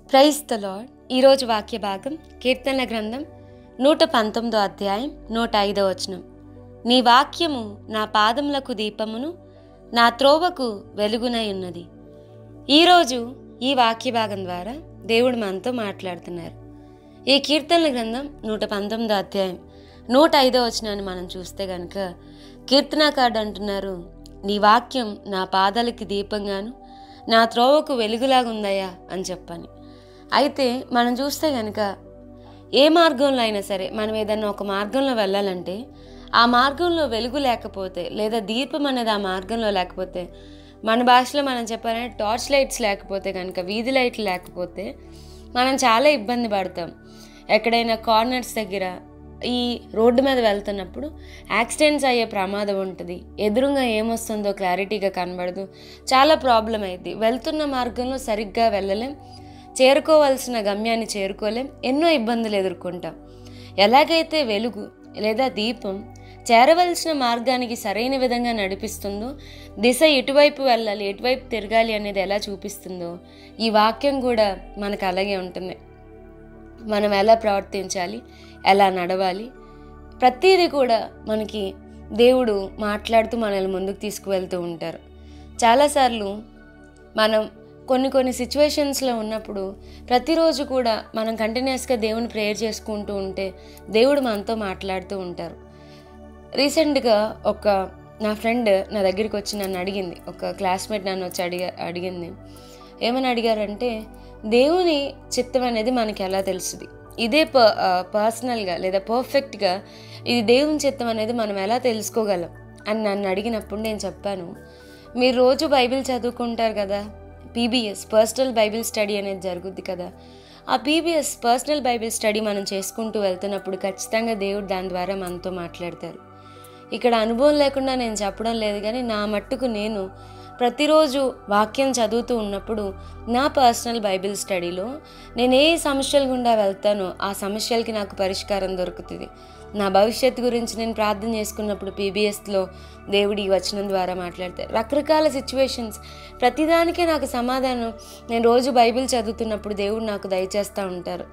Praise the lord ఈరోజు వాక్య భాగం కీర్తనల గ్రంథం నూట పంతొమ్మిదో అధ్యాయం నూట ఐదో వచనం నీ వాక్యము నా పాదములకు దీపమును నా త్రోవకు వెలుగునై ఉన్నది ఈరోజు ఈ వాక్య భాగం ద్వారా దేవుడు మనతో మాట్లాడుతున్నారు ఈ కీర్తనల గ్రంథం నూట పంతొమ్మిదో అధ్యాయం నూట ఐదో వచనాన్ని మనం చూస్తే కనుక కీర్తనాకారుడు అంటున్నారు నీ వాక్యం నా పాదాలకి దీపంగాను నా త్రోవకు వెలుగులాగా ఉందయ్యా అని చెప్పని అయితే మనం చూస్తే కనుక ఏ మార్గంలో అయినా సరే మనం ఏదన్నా ఒక మార్గంలో వెళ్ళాలంటే ఆ మార్గంలో వెలుగు లేకపోతే లేదా దీపం అనేది ఆ మార్గంలో లేకపోతే మన భాషలో మనం చెప్పాలంటే టార్చ్ లైట్స్ లేకపోతే కనుక వీధి లైట్లు లేకపోతే మనం చాలా ఇబ్బంది పడతాం ఎక్కడైనా కార్నర్స్ దగ్గర ఈ రోడ్డు మీద వెళ్తున్నప్పుడు యాక్సిడెంట్స్ అయ్యే ప్రమాదం ఉంటుంది ఎదురుగా ఏమొస్తుందో క్లారిటీగా కనబడదు చాలా ప్రాబ్లం అయింది వెళ్తున్న మార్గంలో సరిగ్గా వెళ్ళలేం చేరుకోవాల్సిన గమ్యాన్ని చేరుకోలేం ఎన్నో ఇబ్బందులు ఎదుర్కొంటాం ఎలాగైతే వెలుగు లేదా దీపం చేరవలసిన మార్గానికి సరైన విధంగా నడిపిస్తుందో దిశ ఎటువైపు వెళ్ళాలి ఎటువైపు తిరగాలి అనేది ఎలా చూపిస్తుందో ఈ వాక్యం కూడా మనకు అలాగే ఉంటుంది మనం ఎలా ప్రవర్తించాలి ఎలా నడవాలి ప్రతిదీ కూడా మనకి దేవుడు మాట్లాడుతూ మనల్ని ముందుకు తీసుకువెళ్తూ ఉంటారు చాలాసార్లు మనం కొన్ని కొన్ని సిచ్యువేషన్స్లో ఉన్నప్పుడు ప్రతిరోజు కూడా మనం కంటిన్యూస్గా దేవుని ప్రేయర్ చేసుకుంటూ ఉంటే దేవుడు మనతో మాట్లాడుతూ ఉంటారు రీసెంట్గా ఒక నా ఫ్రెండ్ నా దగ్గరికి వచ్చి నన్ను అడిగింది ఒక క్లాస్మేట్ నన్ను వచ్చి అడిగా అడిగింది ఏమని అడిగారంటే దేవుని చిత్తం అనేది మనకి ఎలా తెలుస్తుంది ఇదే ప పర్సనల్గా లేదా పర్ఫెక్ట్గా ఇది దేవుని చిత్తం అనేది మనం ఎలా తెలుసుకోగలం అని నన్ను అడిగినప్పుడు నేను చెప్పాను మీరు రోజు బైబిల్ చదువుకుంటారు కదా పీబీఎస్ పర్సనల్ బైబిల్ స్టడీ అనేది జరుగుద్ది కదా ఆ పీబీఎస్ పర్సనల్ బైబిల్ స్టడీ మనం చేసుకుంటూ వెళ్తున్నప్పుడు ఖచ్చితంగా దేవుడు దాని ద్వారా మనతో మాట్లాడతారు ఇక్కడ అనుభవం లేకుండా నేను చెప్పడం లేదు కానీ నా మట్టుకు నేను ప్రతిరోజు వాక్యం చదువుతూ ఉన్నప్పుడు నా పర్సనల్ బైబిల్ స్టడీలో నేను ఏ సమస్యల గుండా వెళ్తానో ఆ సమస్యలకి నాకు పరిష్కారం దొరుకుతుంది నా భవిష్యత్తు గురించి నేను ప్రార్థన చేసుకున్నప్పుడు పీబీఎస్లో దేవుడి ఈ వచనం ద్వారా మాట్లాడతారు రకరకాల సిచ్యువేషన్స్ ప్రతిదానికే నాకు సమాధానం నేను రోజు బైబిల్ చదువుతున్నప్పుడు దేవుడు నాకు దయచేస్తూ ఉంటారు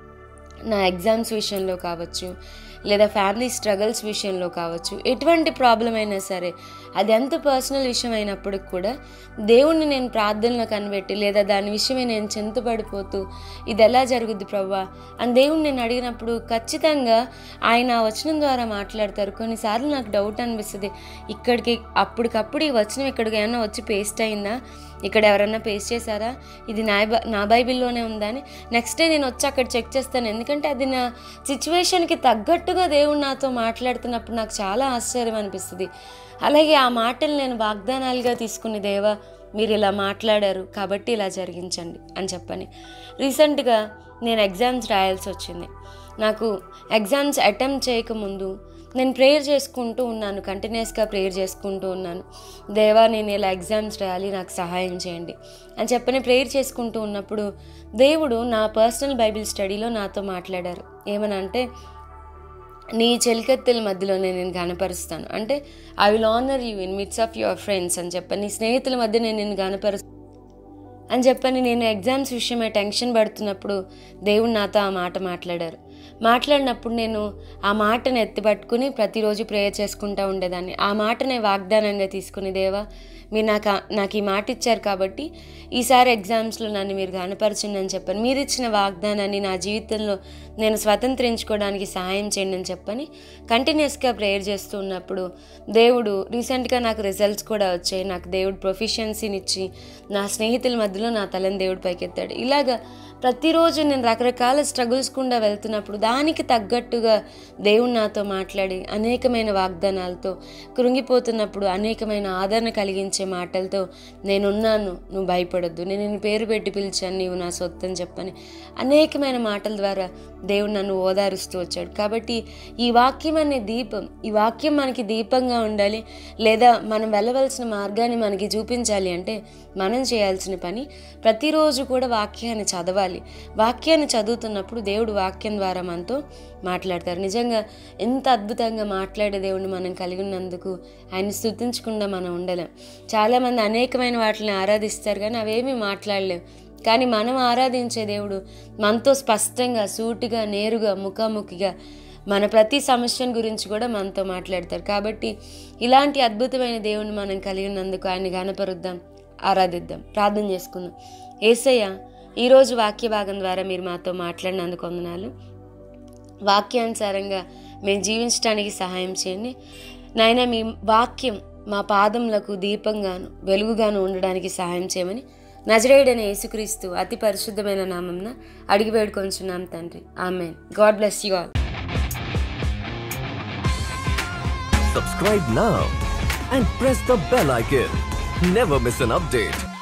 నా ఎగ్జామ్స్ విషయంలో కావచ్చు లేదా ఫ్యామిలీ స్ట్రగల్స్ విషయంలో కావచ్చు ఎటువంటి ప్రాబ్లం అయినా సరే అది ఎంత పర్సనల్ విషయం అయినప్పటికి కూడా దేవుణ్ణి నేను ప్రార్థనలో కనిపెట్టి లేదా దాని విషయమే నేను చింతపడిపోతూ ఇది ఎలా జరుగుద్ది ప్రవ్వా అని దేవుణ్ణి నేను అడిగినప్పుడు ఖచ్చితంగా ఆయన ఆ వచనం ద్వారా మాట్లాడతారు కొన్నిసార్లు నాకు డౌట్ అనిపిస్తుంది ఇక్కడికి అప్పటికప్పుడు ఈ వచనం ఇక్కడికి ఏమైనా వచ్చి పేస్ట్ అయిందా ఇక్కడ ఎవరన్నా పేస్ట్ చేశారా ఇది నా బై నా బైబిల్లోనే ఉందా అని నెక్స్ట్ డే నేను వచ్చి అక్కడ చెక్ చేస్తాను ఎందుకంటే అది నా సిచ్యువేషన్కి తగ్గట్టుగా దేవుడు నాతో మాట్లాడుతున్నప్పుడు నాకు చాలా ఆశ్చర్యం అనిపిస్తుంది అలాగే ఆ మాటలు నేను వాగ్దానాలుగా తీసుకుని దేవా మీరు ఇలా మాట్లాడారు కాబట్టి ఇలా జరిగించండి అని చెప్పని రీసెంట్గా నేను ఎగ్జామ్స్ రాయాల్సి వచ్చింది నాకు ఎగ్జామ్స్ అటెంప్ట్ చేయకముందు నేను ప్రేయర్ చేసుకుంటూ ఉన్నాను కంటిన్యూస్గా ప్రేయర్ చేసుకుంటూ ఉన్నాను దేవా నేను ఇలా ఎగ్జామ్స్ రాయాలి నాకు సహాయం చేయండి అని చెప్పని ప్రేయర్ చేసుకుంటూ ఉన్నప్పుడు దేవుడు నా పర్సనల్ బైబిల్ స్టడీలో నాతో మాట్లాడారు ఏమనంటే నీ చెలికత్తెల మధ్యలోనే నేను కనపరుస్తాను అంటే I will honour you in midst of your friends అని చెప్పని నీ స్నేహితుల మధ్య నేను నిన్ను కనపరుస్తాను అని చెప్పని నేను ఎగ్జామ్స్ విషయమై టెన్షన్ పడుతున్నప్పుడు దేవుడు నాతో ఆ మాట మాట్లాడారు మాట్లాడినప్పుడు నేను ఆ మాటను ఎత్తిపట్టుకుని ప్రతిరోజు ప్రేయర్ చేసుకుంటూ ఉండేదాన్ని ఆ మాటనే వాగ్దానంగా తీసుకుని దేవా మీరు నాకు నాకు ఈ మాట ఇచ్చారు కాబట్టి ఈసారి ఎగ్జామ్స్లో నన్ను మీరు కనపరచండి అని చెప్పాను మీరు ఇచ్చిన వాగ్దానాన్ని నా జీవితంలో నేను స్వతంత్రించుకోవడానికి సహాయం చేయండి అని చెప్పని కంటిన్యూస్గా ప్రేయర్ చేస్తూ ఉన్నప్పుడు దేవుడు రీసెంట్గా నాకు రిజల్ట్స్ కూడా వచ్చాయి నాకు దేవుడు ప్రొఫిషియన్సీని ఇచ్చి నా స్నేహితుల మధ్యలో నా తలని దేవుడు పైకెత్తాడు ఇలాగా ప్రతిరోజు నేను రకరకాల స్ట్రగుల్స్ గుండా వెళ్తున్నప్పుడు దానికి తగ్గట్టుగా దేవుడు నాతో మాట్లాడి అనేకమైన వాగ్దానాలతో కృంగిపోతున్నప్పుడు అనేకమైన ఆదరణ కలిగించే మాటలతో నేనున్నాను నువ్వు భయపడొద్దు నేను నేను పేరు పెట్టి పిలిచాను నీవు నా సొత్తు అని చెప్పని అనేకమైన మాటల ద్వారా దేవుడు నన్ను ఓదారుస్తూ వచ్చాడు కాబట్టి ఈ వాక్యం అనే దీపం ఈ వాక్యం మనకి దీపంగా ఉండాలి లేదా మనం వెళ్ళవలసిన మార్గాన్ని మనకి చూపించాలి అంటే మనం చేయాల్సిన పని ప్రతిరోజు కూడా వాక్యాన్ని చదవాలి వాక్యాన్ని చదువుతున్నప్పుడు దేవుడు వాక్యం ద్వారా మనతో మాట్లాడతారు నిజంగా ఎంత అద్భుతంగా మాట్లాడే దేవుడిని మనం కలిగి ఉన్నందుకు ఆయన స్థుతించకుండా మనం ఉండలేం చాలామంది అనేకమైన వాటిని ఆరాధిస్తారు కానీ అవేమీ మాట్లాడలేం కానీ మనం ఆరాధించే దేవుడు మనతో స్పష్టంగా సూటిగా నేరుగా ముఖాముఖిగా మన ప్రతి సమస్యను గురించి కూడా మనతో మాట్లాడతారు కాబట్టి ఇలాంటి అద్భుతమైన దేవుని మనం కలిగి ఉన్నందుకు ఆయన గనపరుద్దాం ఆరాధిద్దాం ప్రార్థన చేసుకుందాం ఏసయ్య ఈరోజు వాక్య భాగం ద్వారా మీరు మాతో మాట్లాడినందుకు వందనాలు వాక్యానుసారంగా మేము జీవించడానికి సహాయం చేయండి నాయన మీ వాక్యం మా పాదములకు దీపంగాను వెలుగుగాను ఉండడానికి సహాయం చేయమని నజరేయుడైన యేసుక్రీస్తు అతి పరిశుద్ధమైన నామంన అడిగి వేడుకొంచున్నాం తండ్రి amen God bless you all Subscribe now and press the bell icon. Never miss an update.